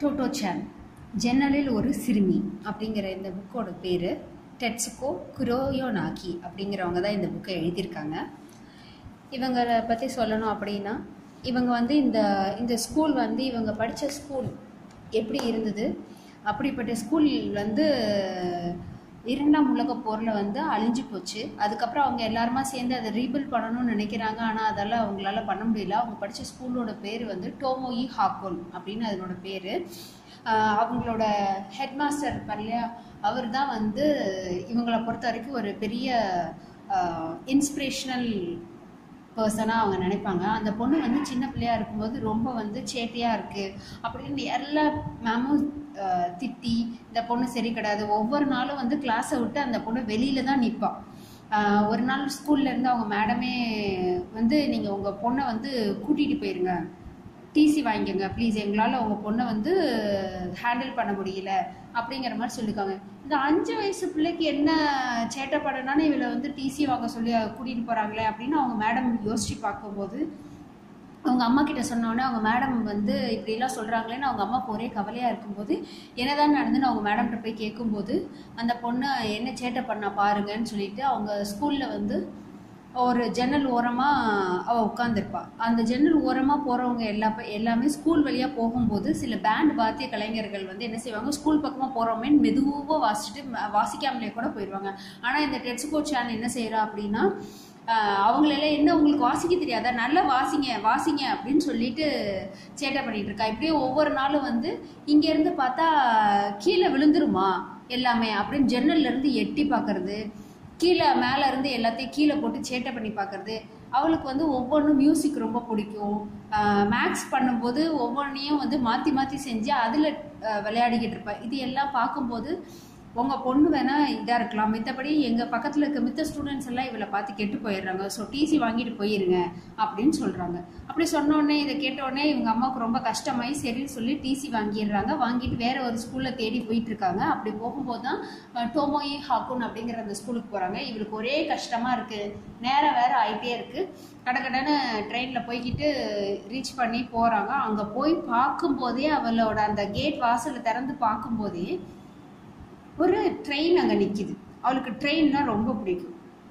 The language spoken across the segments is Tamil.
டோட்டோ சேன் ஜன்னலில் ஒரு சிறுமி அப்படிங்கிற இந்த புக்கோட பேர் டெட்சுகோ குரோயோனாக்கி அப்படிங்கிறவங்க தான் இந்த புக்கை எழுதியிருக்காங்க இவங்களை பற்றி சொல்லணும் அப்படின்னா இவங்க வந்து இந்த இந்த ஸ்கூல் வந்து இவங்க படித்த ஸ்கூல் எப்படி இருந்தது அப்படிப்பட்ட ஸ்கூல் வந்து இரண்டாம் உலகப் போரில் வந்து அழிஞ்சு போச்சு அதுக்கப்புறம் அவங்க எல்லாருமா சேர்ந்து அதை ரீபில் பண்ணணும்னு நினைக்கிறாங்க ஆனால் அதெல்லாம் அவங்களால பண்ண முடியல அவங்க படித்த ஸ்கூலோட பேர் வந்து டோமோயி ஹாக்கோல் அப்படின்னு அதனோட பேர் அவங்களோட ஹெட் மாஸ்டர் இருப்பார் இல்லையா அவர் தான் வந்து இவங்களை பொறுத்த வரைக்கும் ஒரு பெரிய இன்ஸ்பிரேஷனல் பர்சனாக அவங்க நினைப்பாங்க அந்த பொண்ணு வந்து சின்ன பிள்ளையா இருக்கும்போது ரொம்ப வந்து சேட்டையாக இருக்குது அப்படின்னு எல்லா மேமும் திட்டி இந்த பொண்ணு சரி கிடையாது ஒவ்வொரு நாளும் வந்து கிளாஸை விட்டு அந்த பொண்ணு வெளியில தான் நிற்பான் ஒரு நாள் ஸ்கூல்ல இருந்து அவங்க மேடமே வந்து நீங்கள் உங்கள் பொண்ணை வந்து கூட்டிகிட்டு போயிருங்க டிசி வாங்கிக்கோங்க ப்ளீஸ் எங்களால் உங்கள் பொண்ணை வந்து ஹேண்டில் பண்ண முடியல அப்படிங்கிற மாதிரி சொல்லியிருக்காங்க இந்த அஞ்சு வயசு பிள்ளைக்கு என்ன சேட்டை படனான்னு இவளை வந்து டிசி வாங்க சொல்லி கூட்டிகிட்டு போகிறாங்களே அப்படின்னு அவங்க மேடம் யோசித்து பார்க்கும்போது அவங்க அம்மா கிட்ட சொன்னோடனே அவங்க மேடம் வந்து இப்படிலாம் சொல்கிறாங்களேன்னு அவங்க அம்மாவுக்கு ஒரே கவலையாக இருக்கும்போது என்னதான் நடந்துன்னு அவங்க மேடம்கிட்ட போய் கேட்கும்போது அந்த பொண்ணை என்ன சேட்டை பண்ணா பாருங்கன்னு சொல்லிட்டு அவங்க ஸ்கூலில் வந்து ஒரு ஜன்னல் ஓரமாக அவள் உட்காந்துருப்பா அந்த ஜன்னல் ஓரமாக போகிறவங்க எல்லா எல்லாமே ஸ்கூல் வழியாக போகும்போது சில பேண்ட் வாத்திய கலைஞர்கள் வந்து என்ன செய்வாங்க ஸ்கூல் பக்கமாக போகிறோமே மெதுவாக வாசிச்சுட்டு வாசிக்காமலே கூட போயிடுவாங்க ஆனால் இந்த டெட்ஸ்கோ சேனல் என்ன செய்கிறா அப்படின்னா அவங்களெல்லாம் என்ன உங்களுக்கு வாசிக்க தெரியாதா நல்லா வாசிங்க வாசிங்க அப்படின்னு சொல்லிட்டு சேட்டை பண்ணிட்டு இருக்கா இப்படியே ஒவ்வொரு நாளும் வந்து இங்கேருந்து பார்த்தா கீழே விழுந்துருமா எல்லாமே அப்படின்னு ஜன்னல்ல இருந்து எட்டி பார்க்கறது கீழே மேலே இருந்து எல்லாத்தையும் கீழே போட்டு சேட்டை பண்ணி பார்க்கறது அவளுக்கு வந்து ஒவ்வொன்றும் மியூசிக் ரொம்ப பிடிக்கும் மேக்ஸ் பண்ணும்போது ஒவ்வொன்றையும் வந்து மாற்றி மாற்றி செஞ்சு அதில் விளையாடிக்கிட்டு இருப்பேன் இது எல்லாம் பார்க்கும்போது உங்கள் பொண்ணு வேணால் இதாக இருக்கலாம் மித்தபடி எங்கள் பக்கத்தில் இருக்க மித்த ஸ்டூடெண்ட்ஸ் எல்லாம் இவளை பார்த்து கெட்டு போயிடுறாங்க ஸோ டிசி வாங்கிட்டு போயிருங்க அப்படின்னு சொல்கிறாங்க அப்படி சொன்னோடனே இதை கேட்டோடனே இவங்க அம்மாவுக்கு ரொம்ப கஷ்டமாயி சரின்னு சொல்லி டிசி வாங்கிடுறாங்க வாங்கிட்டு வேற ஒரு ஸ்கூலில் தேடி போயிட்டு இருக்காங்க அப்படி போகும்போது தான் டோமோயி ஹாக்குன் அப்படிங்கிற அந்த ஸ்கூலுக்கு போகிறாங்க இவளுக்கு ஒரே கஷ்டமாக இருக்குது நேரம் வேற ஆகிட்டே இருக்குது கடகடன்னு ட்ரெயினில் போய்கிட்டு ரீச் பண்ணி போகிறாங்க அங்கே போய் பார்க்கும்போதே அவளோட அந்த கேட் வாசலை திறந்து பார்க்கும்போதே ஒரு ட்ரெயின் அங்கே நிற்கிது அவளுக்கு ட்ரெயின்னா ரொம்ப பிடிக்கும்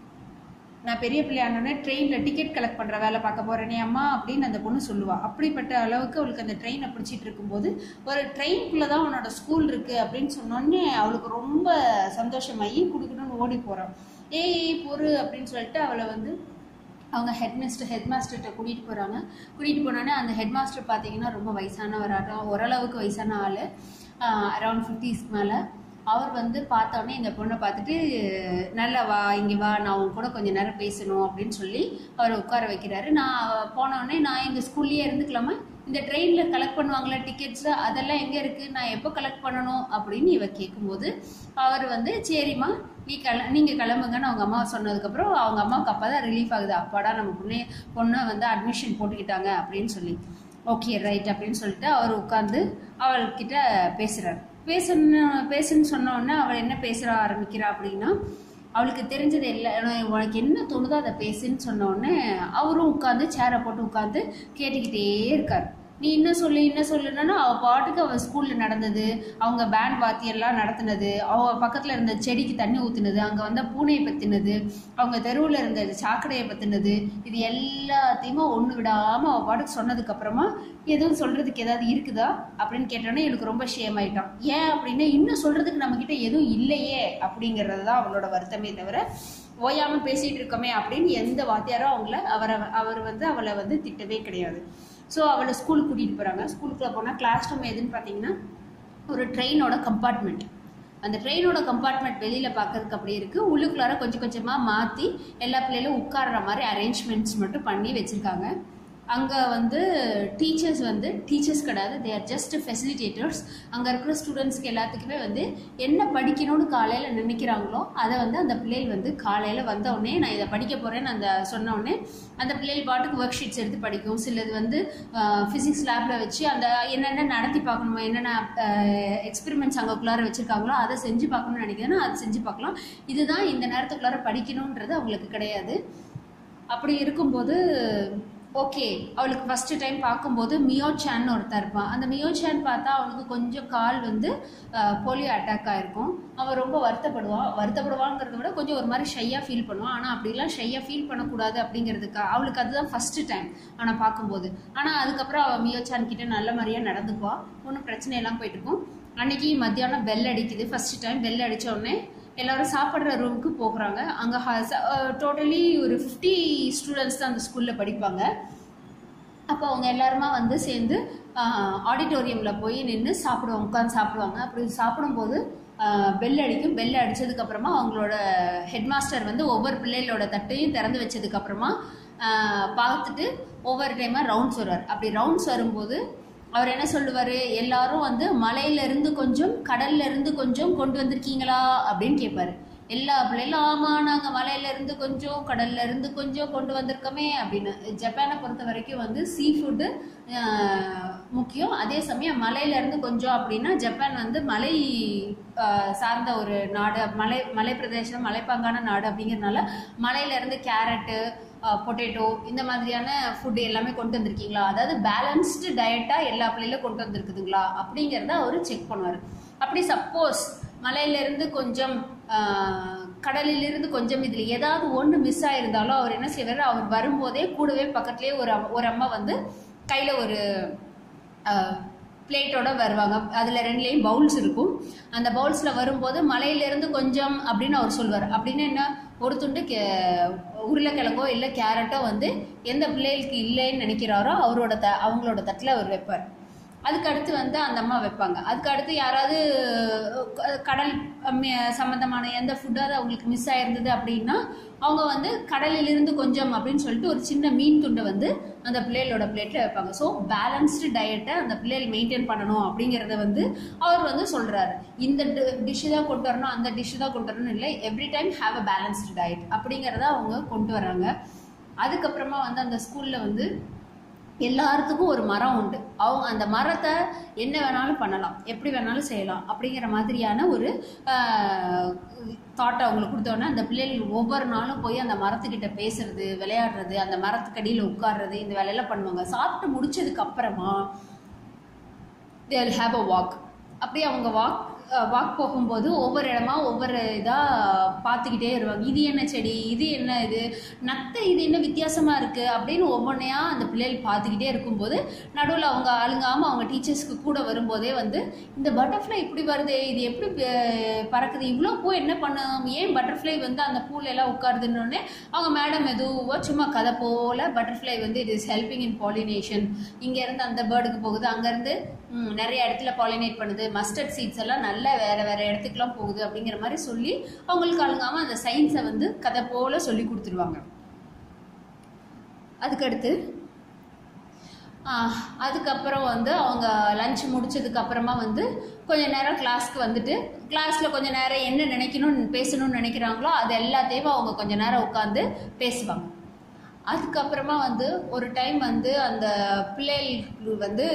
நான் பெரிய பிள்ளையானோடனே ட்ரெயினில் டிக்கெட் கலெக்ட் பண்ணுற வேலை பார்க்க போகிறேனே அம்மா அப்படின்னு அந்த பொண்ணு சொல்லுவாள் அப்படிப்பட்ட அளவுக்கு அவளுக்கு அந்த ட்ரெயினை பிடிச்சிட்டு இருக்கும்போது ஒரு ட்ரெயின்குள்ளே தான் அவனோட ஸ்கூல் இருக்குது அப்படின்னு சொன்னோடனே அவளுக்கு ரொம்ப சந்தோஷமாகி குடுக்கணும்னு ஓடி போகிறான் ஏய் பொறு அப்படின்னு சொல்லிட்டு அவளை வந்து அவங்க ஹெட் மிஸ்டர் ஹெட் மாஸ்டர்கிட்ட கூட்டிகிட்டு போகிறாங்க கூட்டிகிட்டு போனோடனே அந்த ஹெட் மாஸ்டர் பார்த்தீங்கன்னா ரொம்ப வயசானவராட்டம் ஓரளவுக்கு வயசான ஆள் அரவுண்ட் ஃபிஃப்டிஸ்க்கு மேலே அவர் வந்து பார்த்தோன்னே இந்த பொண்ணை பார்த்துட்டு நல்லா வா இங்கே வா நான் உன் கூட கொஞ்சம் நேரம் பேசணும் அப்படின்னு சொல்லி அவரை உட்கார வைக்கிறாரு நான் போனோடனே நான் எங்கள் ஸ்கூல்லேயே இருந்துக்கலாமா இந்த ட்ரெயினில் கலெக்ட் பண்ணுவாங்களே டிக்கெட்ஸு அதெல்லாம் எங்கே இருக்குது நான் எப்போ கலெக்ட் பண்ணணும் அப்படின்னு இவ கேட்கும்போது அவர் வந்து சரிம்மா நீ கிள நீங்கள் கிளம்புங்கன்னு அவங்க அம்மா சொன்னதுக்கப்புறம் அவங்க அம்மாவுக்கு அப்போ தான் ரிலீஃப் ஆகுது அப்பாடா நம்ம பொண்ணே பொண்ணை வந்து அட்மிஷன் போட்டுக்கிட்டாங்க அப்படின்னு சொல்லி ஓகே ரைட் அப்படின்னு சொல்லிட்டு அவர் உட்காந்து அவள்கிட்ட பேசுகிறார் பேசணும் பேசுன்னு சொன்னோடனே அவள் என்ன பேசுகிற ஆரம்பிக்கிறா அப்படின்னா அவளுக்கு தெரிஞ்சது இல்லை உனக்கு என்ன தோணுதோ அதை பேசுன்னு சொன்னோடனே அவரும் உட்காந்து சேரை போட்டு உட்காந்து கேட்டுக்கிட்டே இருக்கார் நீ என்ன சொல்லு என்ன சொல்லுன்னா அவள் பாட்டுக்கு அவள் ஸ்கூலில் நடந்தது அவங்க பேண்ட் வாத்தியெல்லாம் நடத்தினது அவள் பக்கத்தில் இருந்த செடிக்கு தண்ணி ஊற்றுனது அங்கே வந்த பூனையை பற்றினது அவங்க தெருவில் இருந்த சாக்கடையை பற்றினது இது எல்லாத்தையுமே ஒன்று விடாமல் அவள் பாட்டுக்கு சொன்னதுக்கப்புறமா எதுவும் சொல்கிறதுக்கு ஏதாவது இருக்குதா அப்படின்னு கேட்டோன்னே எனக்கு ரொம்ப ஷேம் ஆயிட்டான் ஏன் அப்படின்னா இன்னும் சொல்கிறதுக்கு நம்மக்கிட்ட எதுவும் இல்லையே அப்படிங்கிறது தான் அவளோட வருத்தமே தவிர ஓயாமல் பேசிகிட்டு இருக்கோமே அப்படின்னு எந்த வாத்தியாரும் அவங்கள அவரை அவர் வந்து அவளை வந்து திட்டவே கிடையாது ஸோ அவளை ஸ்கூலுக்கு கூட்டிகிட்டு போகிறாங்க ஸ்கூலுக்குள்ளே போனால் கிளாஸ் ரூம் எதுன்னு பார்த்தீங்கன்னா ஒரு ட்ரெயினோட கம்பார்ட்மெண்ட் அந்த ட்ரெயினோட கம்பார்ட்மெண்ட் வெளியில் பார்க்கறதுக்கு அப்படி இருக்குது உள்ளுக்குள்ளார கொஞ்சம் கொஞ்சமாக மாற்றி எல்லா பிள்ளைகளும் உட்கார்ற மாதிரி அரேஞ்ச்மெண்ட்ஸ் மட்டும் பண்ணி வச்சுருக்காங்க அங்கே வந்து டீச்சர்ஸ் வந்து டீச்சர்ஸ் கிடையாது தே ஆர் ஜஸ்ட் ஃபெசிலிட்டேட்டர்ஸ் அங்கே இருக்கிற ஸ்டூடெண்ட்ஸ்க்கு எல்லாத்துக்குமே வந்து என்ன படிக்கணும்னு காலையில் நினைக்கிறாங்களோ அதை வந்து அந்த பிள்ளைகள் வந்து காலையில் வந்தவுடனே நான் இதை படிக்க போகிறேன்னு அந்த சொன்னோடனே அந்த பிள்ளைகள் பாட்டுக்கு ஒர்க் ஷீட்ஸ் எடுத்து படிக்கும் சிலது வந்து ஃபிசிக்ஸ் லேபில் வச்சு அந்த என்னென்ன நடத்தி பார்க்கணுமோ என்னென்ன எக்ஸ்பெரிமெண்ட்ஸ் அங்கேக்குள்ளார வச்சுருக்காங்களோ அதை செஞ்சு பார்க்கணும்னு நினைக்கிறேன்னா அதை செஞ்சு பார்க்கலாம் இதுதான் இந்த நேரத்துக்குள்ளார படிக்கணுன்றது அவங்களுக்கு கிடையாது அப்படி இருக்கும்போது ஓகே அவளுக்கு ஃபஸ்ட்டு டைம் பார்க்கும்போது மியோ சான் ஒருத்தன் இருப்பான் அந்த மியோ சான் பார்த்தா அவளுக்கு கொஞ்சம் கால் வந்து போலியோ அட்டாக் ஆயிருக்கும் அவன் ரொம்ப வருத்தப்படுவான் வருத்தப்படுவாங்கிறத விட கொஞ்சம் ஒரு மாதிரி ஷையாக ஃபீல் பண்ணுவான் ஆனால் அப்படிலாம் ஷையாக ஃபீல் பண்ணக்கூடாது அப்படிங்கிறதுக்கு அவளுக்கு அதுதான் ஃபஸ்ட்டு டைம் ஆனால் பார்க்கும்போது ஆனால் அதுக்கப்புறம் அவள் மியோ சான் கிட்ட நல்ல மாதிரியாக நடந்துக்குவா ஒன்றும் பிரச்சனையெல்லாம் போயிட்டு இருக்கும் அன்னைக்கு மத்தியானம் பெல் அடிக்குது ஃபஸ்ட்டு டைம் பெல் அடித்த உடனே எல்லாரும் சாப்பிட்ற ரூமுக்கு போகிறாங்க அங்கே டோட்டலி ஒரு ஃபிஃப்டி ஸ்டூடெண்ட்ஸ் தான் அந்த ஸ்கூலில் படிப்பாங்க அப்போ அவங்க எல்லாருமா வந்து சேர்ந்து ஆடிட்டோரியமில் போய் நின்று சாப்பிடுவாங்க உட்காந்து சாப்பிடுவாங்க அப்படி சாப்பிடும்போது பெல் அடிக்கும் பெல் அடித்ததுக்கப்புறமா அவங்களோட ஹெட் மாஸ்டர் வந்து ஒவ்வொரு பிள்ளைகளோட தட்டையும் திறந்து வச்சதுக்கப்புறமா பார்த்துட்டு ஒவ்வொரு டைமாக ரவுண்ட்ஸ் வருவார் அப்படி ரவுண்ட்ஸ் வரும்போது அவர் என்ன சொல்லுவார் எல்லாரும் வந்து மலையிலேருந்து கொஞ்சம் கடல்லேருந்து கொஞ்சம் கொண்டு வந்திருக்கீங்களா அப்படின்னு கேட்பாரு எல்லா பிள்ளைகளும் ஆமாம் நாங்கள் மலையிலேருந்து கொஞ்சம் கடல்லேருந்து கொஞ்சம் கொண்டு வந்திருக்கோமே அப்படின்னு ஜப்பானை பொறுத்த வரைக்கும் வந்து சீ ஃபுட்டு முக்கியம் அதே சமயம் மலையிலேருந்து கொஞ்சம் அப்படின்னா ஜப்பான் வந்து மலை சார்ந்த ஒரு நாடு மலை மலை பிரதேசம் மலைப்பாங்கான நாடு அப்படிங்கிறதுனால மலையிலேருந்து கேரட்டு பொட்டேட்டோ இந்த மாதிரியான ஃபுட் எல்லாமே கொண்டு வந்திருக்கீங்களா அதாவது பேலன்ஸ்டு டயட்டாக எல்லா பிள்ளைகளும் கொண்டு வந்திருக்குதுங்களா அப்படிங்கிறத அவர் செக் பண்ணுவார் அப்படி சப்போஸ் மலையிலிருந்து கொஞ்சம் கடலிலிருந்து கொஞ்சம் இதில் ஏதாவது ஒன்று மிஸ் ஆயிருந்தாலும் அவர் என்ன செய்வார் அவர் வரும்போதே கூடவே பக்கத்துலேயே ஒரு ஒரு அம்மா வந்து கையில் ஒரு பிளேட்டோட வருவாங்க அதில் ரெண்டுலேயும் பவுல்ஸ் இருக்கும் அந்த பவுல்ஸில் வரும்போது மலையிலேருந்து கொஞ்சம் அப்படின்னு அவர் சொல்வார் அப்படின்னு என்ன ஒரு துண்டு கே உருளைக்கிழங்கோ இல்லை கேரட்டோ வந்து எந்த பிள்ளைகளுக்கு இல்லைன்னு நினைக்கிறாரோ அவரோட த அவங்களோட தட்டில் அவர் வைப்பார் அதுக்கு அடுத்து வந்து அந்த அம்மா வைப்பாங்க அதுக்கு அடுத்து யாராவது கடல் சம்மந்தமான எந்த ஃபுட்டாவது அவங்களுக்கு மிஸ் ஆயிருந்தது அப்படின்னா அவங்க வந்து கடலிலிருந்து கொஞ்சம் அப்படின்னு சொல்லிட்டு ஒரு சின்ன மீன் துண்டை வந்து அந்த பிள்ளைகளோட பிளேட்டில் வைப்பாங்க ஸோ பேலன்ஸ்டு டயட்டை அந்த பிள்ளைகள் மெயின்டைன் பண்ணணும் அப்படிங்கிறத வந்து அவர் வந்து சொல்கிறாரு இந்த டிஷ்ஷு தான் கொண்டு வரணும் அந்த டிஷ்ஷு தான் கொண்டு வரணும் இல்லை every time have a balanced diet அப்படிங்கிறத அவங்க கொண்டு வராங்க அதுக்கப்புறமா வந்து அந்த ஸ்கூலில் வந்து எல்லாத்துக்கும் ஒரு மரம் உண்டு அவங்க அந்த மரத்தை என்ன வேணாலும் பண்ணலாம் எப்படி வேணாலும் செய்யலாம் அப்படிங்கிற மாதிரியான ஒரு தாட்டை அவங்களுக்கு கொடுத்தோன்னே அந்த பிள்ளைகள் ஒவ்வொரு நாளும் போய் அந்த மரத்துக்கிட்ட பேசுறது விளையாடுறது அந்த மரத்துக்கடியில் உட்கார்றது இந்த வேலையெல்லாம் பண்ணுவாங்க சாப்பிட்டு முடிச்சதுக்கு அப்புறமா தேல் ஹாவ் அ வாக் அப்படியே அவங்க வாக் வாக் போகும்போது ஒவ்வொரு இடமா ஒவ்வொரு இதாக பார்த்துக்கிட்டே வருவாங்க இது என்ன செடி இது என்ன இது நத்தை இது என்ன வித்தியாசமாக இருக்குது அப்படின்னு ஒவ்வொன்றையா அந்த பிள்ளைகள் பார்த்துக்கிட்டே இருக்கும்போது நடுவில் அவங்க அழுங்காமல் அவங்க டீச்சர்ஸ்க்கு கூட வரும்போதே வந்து இந்த பட்டர்ஃப்ளை இப்படி வருது இது எப்படி பறக்குது இவ்வளோ பூ என்ன பண்ணும் ஏன் பட்டர்ஃப்ளை வந்து அந்த பூல எல்லாம் உட்காருதுன்னொடனே அவங்க மேடம் எதுவோ சும்மா கதை போல் பட்டர்ஃப்ளை வந்து it is helping in pollination இங்கேருந்து அந்த பேர்டுக்கு போகுது அங்கேருந்து நிறைய இடத்துல பாலினேட் பண்ணுது மஸ்டர்ட் சீட்ஸ் எல்லாம் நல்ல வேற வேற இடத்துக்குலாம் போகுது அப்படிங்கிற மாதிரி சொல்லி அவங்களுக்கு அழுங்காம அந்த சயின்ஸை வந்து கதை போல சொல்லி கொடுத்துருவாங்க அதுக்கடுத்து அதுக்கப்புறம் வந்து அவங்க லஞ்ச் முடிச்சதுக்கு அப்புறமா வந்து கொஞ்ச நேரம் கிளாஸ்க்கு வந்துட்டு கிளாஸில் கொஞ்ச நேரம் என்ன நினைக்கணும்னு பேசணும்னு நினைக்கிறாங்களோ அது எல்லாத்தையும் அவங்க கொஞ்ச நேரம் உட்காந்து பேசுவாங்க அதுக்கப்புறமா வந்து ஒரு டைம் வந்து அந்த பிள்ளைகளுக்கு வந்து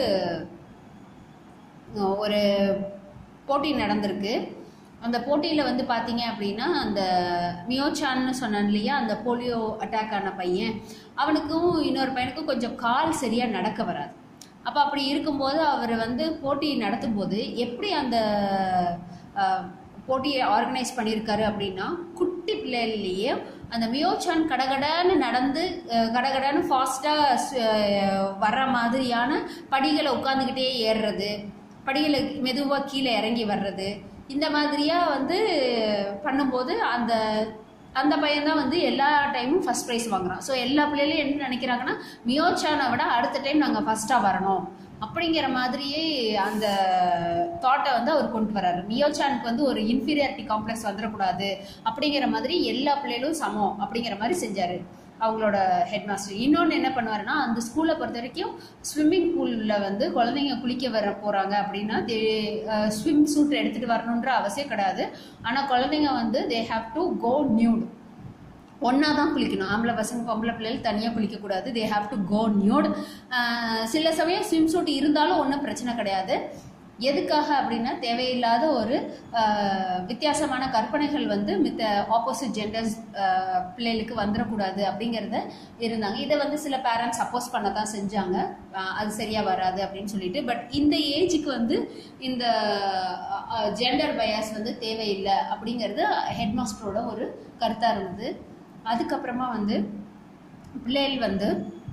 ஒரு போட்டி நடந்திருக்கு அந்த போட்டியில் வந்து பார்த்தீங்க அப்படின்னா அந்த மியோச்சான்னு சொன்னான் இல்லையா அந்த போலியோ அட்டாக் ஆன பையன் அவனுக்கும் இன்னொரு பையனுக்கும் கொஞ்சம் கால் சரியாக நடக்க வராது அப்போ அப்படி இருக்கும்போது அவர் வந்து போட்டி நடத்தும் போது எப்படி அந்த போட்டியை ஆர்கனைஸ் பண்ணியிருக்காரு அப்படின்னா குட்டி பிள்ளைகள்லேயே அந்த மியோச்சான் கடகடன்னு நடந்து கடகடன்னு ஃபாஸ்ட்டாக வர்ற மாதிரியான படிகளை உட்காந்துக்கிட்டே ஏறுறது படிகளை மெதுவாக கீழே இறங்கி வர்றது இந்த மாதிரியாக வந்து பண்ணும்போது அந்த அந்த பையன் தான் வந்து எல்லா டைமும் ஃபஸ்ட் ப்ரைஸ் வாங்குறான் ஸோ எல்லா பிள்ளைகளும் என்ன நினைக்கிறாங்கன்னா மியோச்சானை விட அடுத்த டைம் நாங்கள் ஃபஸ்ட்டாக வரணும் அப்படிங்கிற மாதிரியே அந்த தாட்டை வந்து அவர் கொண்டு வர்றாரு மியோச்சானுக்கு வந்து ஒரு இன்ஃபீரியாரிட்டி காம்ப்ளெக்ஸ் வந்துடக்கூடாது அப்படிங்கிற மாதிரி எல்லா பிள்ளைகளும் சமம் அப்படிங்கிற மாதிரி செஞ்சார் அவங்களோட ஹெட் மாஸ்டர் இன்னொன்று என்ன பண்ணுவாருன்னா அந்த ஸ்கூலை பொறுத்த வரைக்கும் ஸ்விம்மிங் பூலில் வந்து குழந்தைங்க குளிக்க வர போகிறாங்க அப்படின்னா தே ஸ்விம் சூட் எடுத்துகிட்டு வரணுன்ற அவசியம் கிடையாது ஆனால் குழந்தைங்க வந்து they have to go nude ஒன்றா தான் குளிக்கணும் ஆம்பளை பசங்க பொம்பளை பிள்ளைகள் தனியாக குளிக்கக்கூடாது they have to go nude சில சமயம் ஸ்விம் சூட் இருந்தாலும் ஒன்றும் பிரச்சனை கிடையாது எதுக்காக அப்படின்னா தேவையில்லாத ஒரு ஆஹ், வித்தியாசமான கற்பனைகள் வந்து மித்த ஆப்போசிட் ஜெண்டர்ஸ் பிள்ளைகளுக்கு வந்துடக்கூடாது அப்படிங்கிறத இருந்தாங்க இதை வந்து சில பேரண்ட்ஸ் சப்போஸ் பண்ண தான் செஞ்சாங்க ஆஹ், அது சரியா வராது அப்படின்னு சொல்லிட்டு பட் இந்த ஏஜுக்கு வந்து இந்த ஜெண்டர் பயாஸ் வந்து தேவையில்லை அப்படிங்கிறது ஹெட் மாஸ்டரோட ஒரு கருத்தாக இருந்தது அதுக்கப்புறமா வந்து பிள்ளைகள் வந்து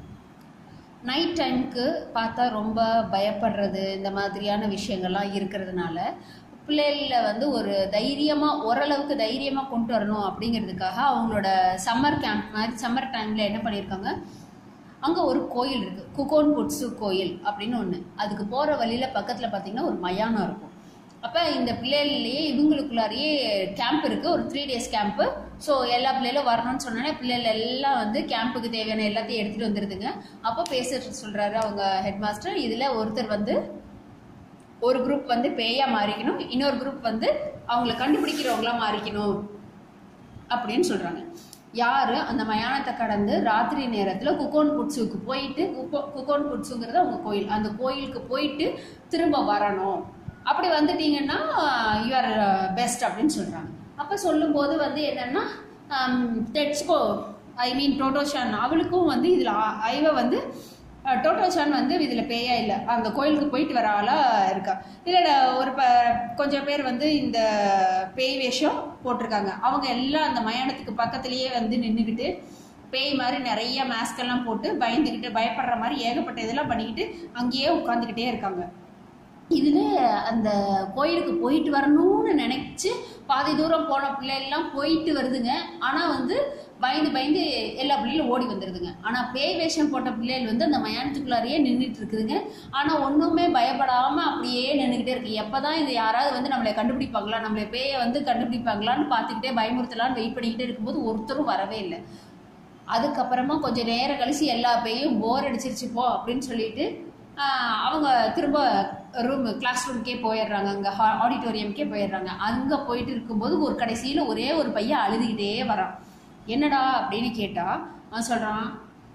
நைட் டைமுக்கு பார்த்தா ரொம்ப பயப்படுறது இந்த மாதிரியான விஷயங்கள்லாம் இருக்கிறதுனால பிள்ளைகள வந்து ஒரு தைரியமாக ஓரளவுக்கு தைரியமாக கொண்டு வரணும் அப்படிங்கிறதுக்காக அவங்களோட சம்மர் கேம்ப் மாதிரி சம்மர் டைமில் என்ன பண்ணியிருக்காங்க அங்கே ஒரு கோயில் இருக்குது குகோன் புட்சு கோயில் அப்படின்னு ஒன்று அதுக்கு போகிற வழியில் பக்கத்தில் பார்த்தீங்கன்னா ஒரு மயானம் இருக்கும் அப்போ இந்த பிள்ளைகள்லேயே இவங்களுக்குள்ளாரையே கேம்ப் இருக்குது ஒரு த்ரீ டேஸ் கேம்ப்பு ஸோ எல்லா பிள்ளைகளும் வரணும்னு சொன்னோன்னே பிள்ளைகள் எல்லாம் வந்து கேம்புக்கு தேவையான எல்லாத்தையும் எடுத்துகிட்டு வந்துடுதுங்க அப்போ பேசுறது சொல்கிறாரு அவங்க ஹெட் மாஸ்டர் இதில் ஒருத்தர் வந்து ஒரு குரூப் வந்து பேயா மாறிக்கணும் இன்னொரு குரூப் வந்து அவங்கள கண்டுபிடிக்கிறவங்களா மாறிக்கணும் அப்படின்னு சொல்றாங்க யாரு அந்த மயானத்தை கடந்து ராத்திரி நேரத்துல குக்கோன் புட்ஸுக்கு போயிட்டு குக்கோ- குக்கோன் புட்ஸுங்கிறது அவங்க கோயில் அந்த கோயிலுக்கு போயிட்டு திரும்ப வரணும் அப்படி வந்துட்டீங்கன்னா யூஆர் பெஸ்ட் அப்படின்னு சொல்றாங்க அப்ப சொல்லும்போது வந்து என்னன்னா டெட்ஸ்கோ ஐ மீன் டோட்டோஷான் அவளுக்கும் வந்து இதுல ஆ- ஐவ வந்து அஹ், டோட்டோஷான் வந்து இதுல பேயா இல்லை அந்த கோயிலுக்கு போயிட்டு வர ஆளா இருக்கா இல்ல ஒரு ப கொஞ்சம் பேர் வந்து இந்த பேய் வேஷம் போட்டிருக்காங்க அவங்க எல்லாம் அந்த மயானத்துக்கு பக்கத்துலயே வந்து நின்றுக்கிட்டு பேய் மாதிரி நிறைய மாஸ்க் எல்லாம் போட்டு பயந்துக்கிட்டு பயப்படுற மாதிரி ஏகப்பட்ட இதெல்லாம் பண்ணிக்கிட்டு அங்கேயே உட்காந்துக்கிட்டே இருக்காங்க இதுல அந்த கோயிலுக்கு போயிட்டு வரணும்னு நினைச்சு பாதி தூரம் போன பிள்ளைகள்லாம் போயிட்டு வருதுங்க ஆனா வந்து பயந்து பயந்து எல்லா பிள்ளைகளும் ஓடி வந்துருதுங்க ஆனா பேய் வேஷம் போட்ட பிள்ளைகள் வந்து அந்த மயானத்துக்குள்ளாரையே நின்றுட்டு இருக்குதுங்க ஆனா ஒண்ணுமே பயப்படாம அப்படியே நின்றுக்கிட்டே இருக்கு எப்பதான் இது யாராவது வந்து நம்மளை கண்டுபிடிப்பாங்களா நம்மளை பேயை வந்து கண்டுபிடிப்பாங்களான்னு பார்த்துக்கிட்டே பயமுறுத்தலான்னு வெயிட் பண்ணிக்கிட்டே இருக்கும்போது ஒருத்தரும் வரவே இல்லை அதுக்கப்புறமா கொஞ்சம் நேரம் கழிச்சு எல்லா பேயும் போர் அடிச்சிருச்சு போ அப்படின்னு சொல்லிட்டு ஆஹ், அவங்க திரும்ப ரூம் கிளாஸ் ரூம்க்கே போயிடுறாங்க அங்கே ஆடிட்டோரியம்க்கே போயிடுறாங்க அங்கே போயிட்டு இருக்கும்போது ஒரு கடைசியில் ஒரே ஒரு பையன் அழுதுகிட்டே வரான் என்னடா அப்படின்னு கேட்டா அவன் சொல்றான்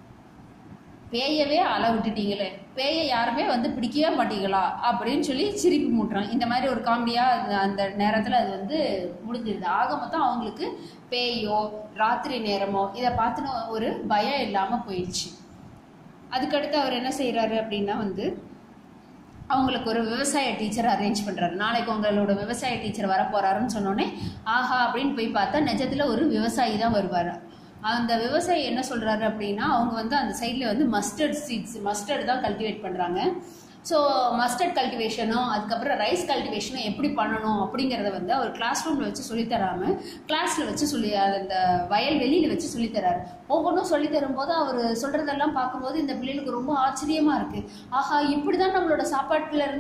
பேயவே அள விட்டுட்டீங்களே பேயை யாருமே வந்து பிடிக்கவே மாட்டீங்களா அப்படின்னு சொல்லி சிரிப்பு மூட்டுறான் இந்த மாதிரி ஒரு காமெடியா அந்த- அந்த நேரத்துல அது வந்து முடிஞ்சிருது ஆக மொத்தம் அவங்களுக்கு பேயோ ராத்திரி நேரமோ இதை பார்த்துன ஒரு பயம் இல்லாம போயிடுச்சு அதுக்கடுத்து அவர் என்ன செய்றாரு அப்படின்னா வந்து அவங்களுக்கு ஒரு விவசாய டீச்சர் அரேஞ்ச் பண்றாரு நாளைக்கு உங்களோட விவசாய டீச்சர் வர போறாருன்னு சொன்னோடனே ஆஹா அப்படின்னு போய் பார்த்தா நிஜத்துல ஒரு விவசாயி தான் வருவாரு அந்த விவசாயி என்ன சொல்றாரு அப்படின்னா அவங்க வந்து அந்த சைட்ல வந்து மஸ்டர்ட் சீட்ஸ் மஸ்டர்ட் தான் கல்டிவேட் பண்றாங்க ஸோ மஸ்டர்ட் கல்டிவேஷனும் அதுக்கப்புறம் ரைஸ் கல்டிவேஷனும் எப்படி பண்ணணும் அப்படிங்கிறத வந்து அவர் கிளாஸ் ரூம்ல வச்சு சொல்லித் தராம கிளாஸ்ல வச்சு சொல்லி அந்த வயல் வெளியில வச்சு சொல்லித் தராரு ஒவ்வொன்றும் சொல்லி தரும்போது அவர் சொல்றதெல்லாம் பார்க்கும்போது இந்த பிள்ளைகளுக்கு ரொம்ப ஆச்சரியமா இருக்கு ஆஹா இப்படிதான் நம்மளோட சாப்பாட்டுல இருந்து